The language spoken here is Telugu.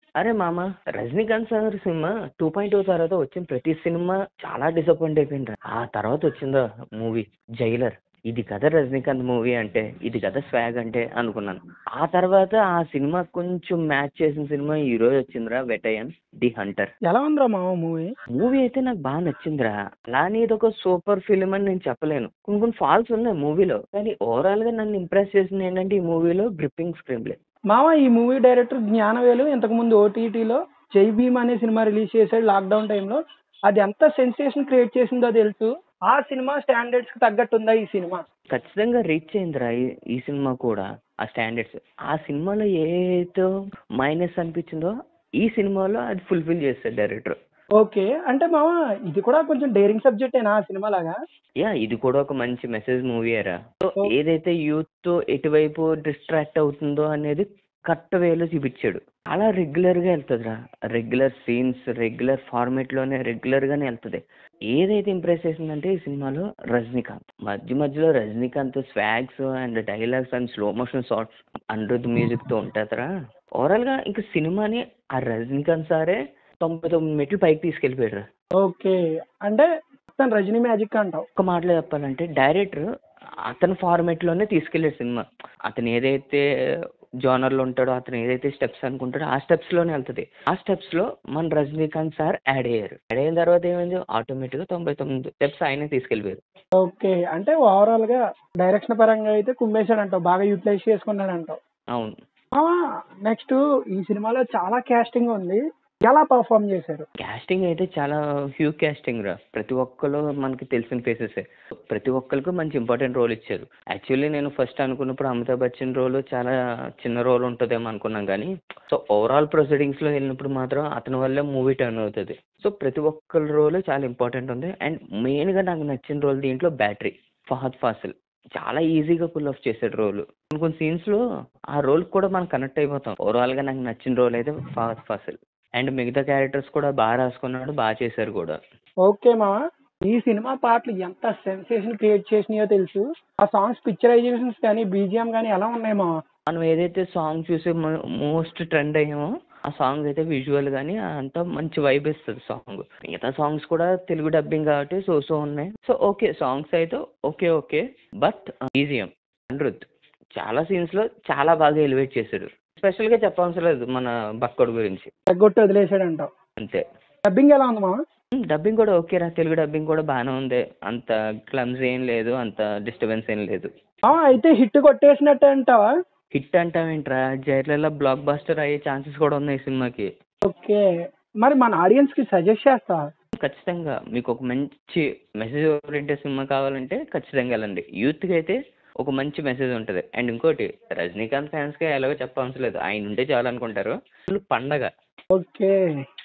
అరే మామ Rajinikanth sir cinema two point two తర్వాత వచ్చిన ప్రతి సినిమా చాలా డిసప్పాయింట్ అయిపోయింది ఆ తర్వాత వచ్చిందా మూవీ జైలర్ ఇది కదా రజనీకాంత్ మూవీ అంటే ఇది కదా స్వాగ్ అంటే అనుకున్నాను ఆ తర్వాత ఆ సినిమా కొంచెం మ్యాచ్ చేసిన సినిమా ఈ రోజు వచ్చిందిరా వెటయన్ ది హంటర్ ఎలా ఉందిరా మామ మూవీ మూవీ అయితే నాకు బాగా నచ్చిందిరా అలానే ఇది ఒక సూపర్ ఫిలిం అని నేను చెప్పలేను కొన్ని కొన్ని ఫాల్స్ ఉన్నాయి మూవీలో కానీ ఓవరాల్ గా నన్ను ఇంప్రెస్ చేసింది ఏంటంటే ఈ మూవీలో గ్రిప్పింగ్ స్క్రీన్ ప్లే మామ ఈ మూవీ డైరెక్టర్ జ్ఞానవేలు ఇంతకు ముందు ఓటీటీలో జై భీమ్ అనే సినిమా రిలీజ్ చేశాడు లాక్డౌన్ టైంలో అది ఎంత సెన్సేషన్ క్రియేట్ చేసిందో తెలుసు ఆ సినిమా స్టాండర్డ్స్ కి తగ్గట్టు ఉందా ఈ సినిమా ఖచ్చితంగా రీచ్ అయిందిరా ఈ- ఈ సినిమా కూడా ఆ స్టాండర్డ్స్ ఆ సినిమాలో ఏదో మైనస్ అనిపించిందో ఈ సినిమాలో అది ఫుల్ఫిల్ చేస్తాడు డైరెక్టర్ ఓకే అంటే మామ ఇది కూడా కొంచెం డేరింగ్ సబ్జెక్టేనా ఆ సినిమా లాగా యా ఇది కూడా ఒక మంచి మెసేజ్ మూవీయేరా సో ఏదైతే యూత్ ఎటువైపు డిస్ట్రాక్ట్ అవుతుందో అనేది కరెక్ట్ వేలో చూపించాడు అలా రెగ్యులర్ గా వెళ్తుందిరా రెగ్యులర్ సీన్స్ రెగ్యులర్ ఫార్మేట్ లోనే రెగ్యులర్ గానే వెళ్తుంది ఏదైతే ఇంప్రెస్ చేసిందంటే ఈ సినిమాలో రజనీకాంత్ మధ్య మధ్యలో Rajinikanth swags and dialogues and slow motion shots Anirudh music తో ఉంటుందిరా ఓవరాల్ గా ఇంకా సినిమాని ఆ రజనీకాంత్ సారే తొంభై తొమ్మిది మెట్లు పైకి తీసుకెళ్ళిపోయాడు ఓకే అంటే మొత్తం రజనీ మ్యాజిక్ అంటావు ఒక మాటలో చెప్పాలంటే డైరెక్టర్ అతని ఫార్మేట్ లోనే తీసుకెళ్లాడు సినిమా అతను ఏదైతే జోనర్ లో ఉంటాడో అతను ఏదైతే స్టెప్స్ అనుకుంటాడో ఆ స్టెప్స్ లోనే వెళ్తుంది ఆ స్టెప్స్ లో మన రజనీకాంత్ సార్ యాడ్ అయ్యారు యాడ్ అయిన తర్వాత ఏమైంది ఆటోమేటిక్ గా తొంభై తొమ్మిది స్టెప్స్ ఆయనే తీసుకెళ్ళిపోయారు ఓకే అంటే ఓవరాల్ గా డైరెక్షన్ పరంగా అయితే కుమ్మేశాడు అంటావు బాగా యూటిలైజ్ చేసుకున్నాడు అంటావు అవును నెక్స్ట్ ఈ సినిమాలో చాలా క్యాస్టింగ్ ఉంది ఎలా పర్ఫామ్ చేశారు కాస్టింగ్ అయితే చాలా హ్యూ కాస్టింగ్ రా ప్రతి ఒక్కరు మనకి తెలిసిన ఫేసెస్ ప్రతి ఒక్కరికి మంచి ఇంపార్టెంట్ రోల్ ఇచ్చారు యాక్చువల్లీ నేను ఫస్ట్ అనుకున్నప్పుడు అమితాబ్ బచ్చన్ రోల్ చాలా చిన్న రోల్ ఉంటుందేమో అనుకున్నాం కానీ సో ఓవరాల్ ప్రొసీడింగ్స్ లో వెళ్ళినప్పుడు మాత్రం అతని వల్లే మూవీ టర్న్ అవుతుంది సో ప్రతి ఒక్కరి రోల్ చాలా ఇంపార్టెంట్ ఉంది అండ్ మెయిన్ గా నాకు నచ్చిన రోల్ దీంట్లో బ్యాటరీ ఫహద్ ఫాసిల్ చాలా ఈజీగా పుల్ ఆఫ్ చేసాడు రోల్ కొన్ని కొన్ని సీన్స్ లో ఆ రోల్ కూడా మనం కనెక్ట్ అయిపోతాం ఓవరాల్ గా నాకు నచ్చిన రోల్ అయితే ఫహద్ ఫాసిల్ అండ్ మిగతా క్యారెక్టర్స్ కూడా బాగా రాసుకున్నాడు బాగా చేశారు కూడా ఓకే మా ఈ సినిమా పాటలు ఎంత సెన్సేషన్ క్రియేట్ చేసినాయో తెలుసు ఆ సాంగ్స్ పిక్చరైజేషన్స్ కానీ బీజిఎం కానీ ఎలా ఉన్నాయి మా మనం ఏదైతే సాంగ్ చూసి మోస్ట్ ట్రెండ్ అయ్యామో ఆ సాంగ్ అయితే విజువల్ కానీ అంతా మంచి వైబ్ ఇస్తుంది సాంగ్ మిగతా సాంగ్స్ కూడా తెలుగు డబ్బింగ్ కాబట్టి సో సో ఉన్నాయి సో ఓకే సాంగ్స్ అయితే ఓకే ఓకే బట్ ఈజియం అనిరుద్ చాలా సీన్స్ లో చాలా బాగా ఎలివేట్ చేశాడు స్పెషల్ గా చెప్పవసరం లేదు మన బక్కోడు గురించి తగ్గొట్టి వదిలేసాడు అంటావు అంతే డబ్బింగ్ ఎలా ఉంది మా డబ్బింగ్ కూడా ఓకే రా తెలుగు డబ్బింగ్ కూడా బాగానే ఉంది అంత క్లమ్స్ ఏం లేదు అంత డిస్టర్బెన్స్ ఏం లేదు అయితే హిట్ కొట్టేసినట్టే అంటావా హిట్ అంటావేంట్రా జైర్లలో బ్లాక్ బస్టర్ అయ్యే ఛాన్సెస్ కూడా ఉన్నాయి ఈ సినిమాకి ఓకే మరి మన ఆడియన్స్ కి సజెస్ట్ చేస్తా ఖచ్చితంగా మీకు ఒక మంచి మెసేజ్ ఓరియంటెడ్ సినిమా కావాలంటే ఖచ్చితంగా వెళ్ళండి యూత్కి అయితే ఒక మంచి మెసేజ్ ఉంటుంది అండ్ ఇంకోటి రజనీకాంత్ ఫ్యాన్స్కి ఎలాగో చెప్పవసరం లేదు ఆయన ఉంటే చాలు అనుకుంటారు ఫుల్ పండగ ఓకే